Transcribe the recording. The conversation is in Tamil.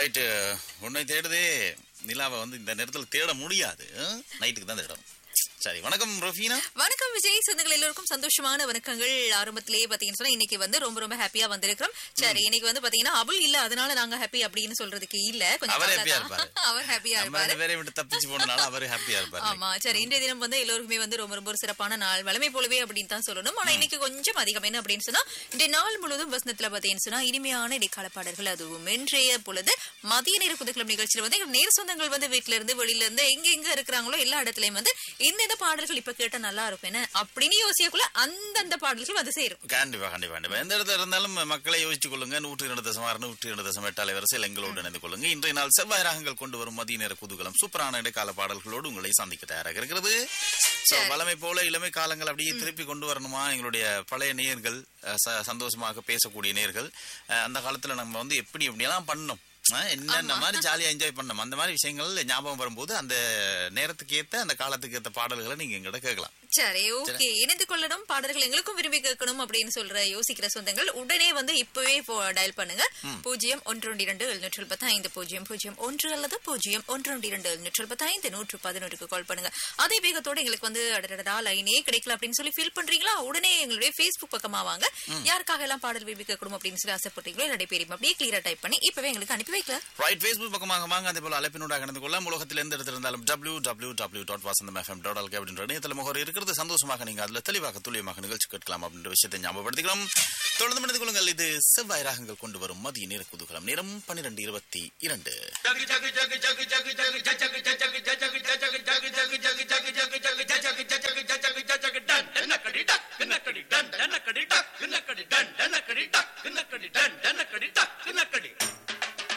ரைட்டு உன்னை தேடுதே நிலாவை வந்து இந்த நேரத்துல தேட முடியாது நைட்டுக்கு தான் தேடணும் சரி வணக்கம் ரஃபீனா வணக்கம் விஜய் சொந்தங்கள் எல்லோருக்கும் சந்தோஷமான வணக்கங்கள் ஆரம்பத்திலேயே பாத்தீங்கன்னு சொன்னா இன்னைக்கு வந்து ரொம்ப ரொம்ப ஹாப்பியா வந்திருக்கிறோம் சரி இன்னைக்கு வந்து பாத்தீங்கன்னா அபுல் இல்ல அதனால நாங்க ஹாப்பி அப்படின்னு சொல்றதுக்கு இல்ல கொஞ்சம் அவர் கவலை happy-ஆ தான். இருப்பாரு. அவர் ஹாப்பியா நம்ம இருப்பாரு ரெண்டு பேரையும் விட்டு தப்பிச்சு போனனால அவரு ஹாப்பியா இருப்பாரு ஆமா சரி இன்றைய தினம் வந்து எல்லோருக்குமே வந்து ரொம்ப ரொம்ப ஒரு சிறப்பான நாள் வளமை போலவே அப்படின்னு தான் சொல்லணும் ஆனா இன்னைக்கு கொஞ்சம் அதிகம் என்ன அப்படின்னு சொன்னா இன்றைய நாள் முழுவதும் வசனத்துல பாத்தீங்கன்னு சொன்னா இனிமையான இடைக்கால பாடல்கள் அதுவும் இன்றைய பொழுது மதிய நேர புதுக்கிழமை நிகழ்ச்சியில வந்து எங்க நேர் சொந்தங்கள் வந்து வீட்டுல இருந்து வெளியில இருந்து எங்க எங்க இருக்கிறாங்களோ எல்லா இடத்துலயும் வந்து இந்த பாடல்கள் இப்ப கேட்டா நல்லா இருக்கும் என்ன அப்படின்னு யோசிக்கக்குள்ள அந்தந்த பாடல்கள் வந்து சேரும் கண்டிப்பா கண்டிப்பா கண்டிப்பா எந்த இடத்துல இருந்தாலும் மக்களை யோசிச்சு கொள்ளுங்க நூற்றி இரண்டு தசம் ஆறு நூற்றி இரண்டு தசம் எட்டு அலைவரிசையில் எங்களோடு இணைந்து கொள்ளுங்க இன்றைய நாள் செவ்வாய் ராகங்கள் கொண்டு வரும் மதிய நேர குதூகலம் சூப்பரான இடைக்கால பாடல்களோடு உங்களை சந்திக்க தயாராக இருக்கிறது So, வளமை போல இளமை காலங்கள் அப்படியே திருப்பி கொண்டு வரணுமா எங்களுடைய பழைய நேயர்கள் அஹ், ச- சந்தோஷமாக பேசக்கூடிய நேயர்கள் அஹ், அந்த காலத்துல நம்ம வந்து எப்படி எப்படியெல்லாம் பண்ணோம் அஹ், என்னென்ன மாதிரி ஜாலியா என்ஜாய் பண்ணோம் அந்த மாதிரி விஷயங்கள் ஞாபகம் வரும்போது அந்த நேரத்துக்கு ஏத்த அந்த காலத்துக்கு ஏத்த பாடல்களை நீங்க எங்கிட்ட கேட்கலாம் சரி ஓகே இணைந்து கொள்ளணும் பாடல்கள் எங்களுக்கும் விரும்பி கேட்கணும் அப்படின்னு சொல்ற யோசிக்கிற சொந்தங்கள் உடனே வந்து இப்பவே டயல் பண்ணுங்க பூஜ்ஜியம் ஒன்று ஒன்று இரண்டு எழுநூற்று எழுபத்தி ஐந்து பூஜ்ஜியம் பூஜ்ஜியம் ஒன்று அல்லது பூஜ்ஜியம் ஒன்று ஒன்று இரண்டு எழுநூற்று எழுபத்தி ஐந்து நூற்று பதினொன்றுக்கு கால் பண்ணுங்க அதே வேகத்தோட எங்களுக்கு வந்து அடடடா லைனே கிடைக்கல அப்படின்னு சொல்லி ஃபீல் பண்றீங்களா உடனே எங்களுடைய ஃபேஸ்புக் பக்கமா வாங்க யாருக்காக எல்லாம் பாடல் விரும்பி கேட்கணும் அப்படின்னு சொல்லி ஆசைப்படுறீங்களோ என்னுடைய பேரும் அப்படியே கிளியரா டைப் பண்ணி இப்பவே எங்களுக்கு அனுப்பி வைக்கல ரைட் ஃபேஸ்புக் பக்கமாக வாங்க அதே போல அழைப்பினூடாக நடந்து கொள்ள உலகத்தில் எந்த இடத்துல இருந்தாலும் W W W dot Vasantham FM dot LK அப்படின்ற இணையதள முகவர் இருக்கிறது சந்தோஷமாக நீங்க அதுல தெளிவாக துல்லியமாக நிகழ்ச்சி கேட்கலாம் அப்படின்ற விஷயத்தை ஞாபகப்படுத்திக்கிறோம் தொடர்ந்து மனித கொள்ளுங்கள் இது செவ்வாய் ராகங்கள் கொண்டு வரும் மதிய நேர குதூகலம் நேரம் பன்னிரெண்டு இருபத்தி இரண்டு Dun,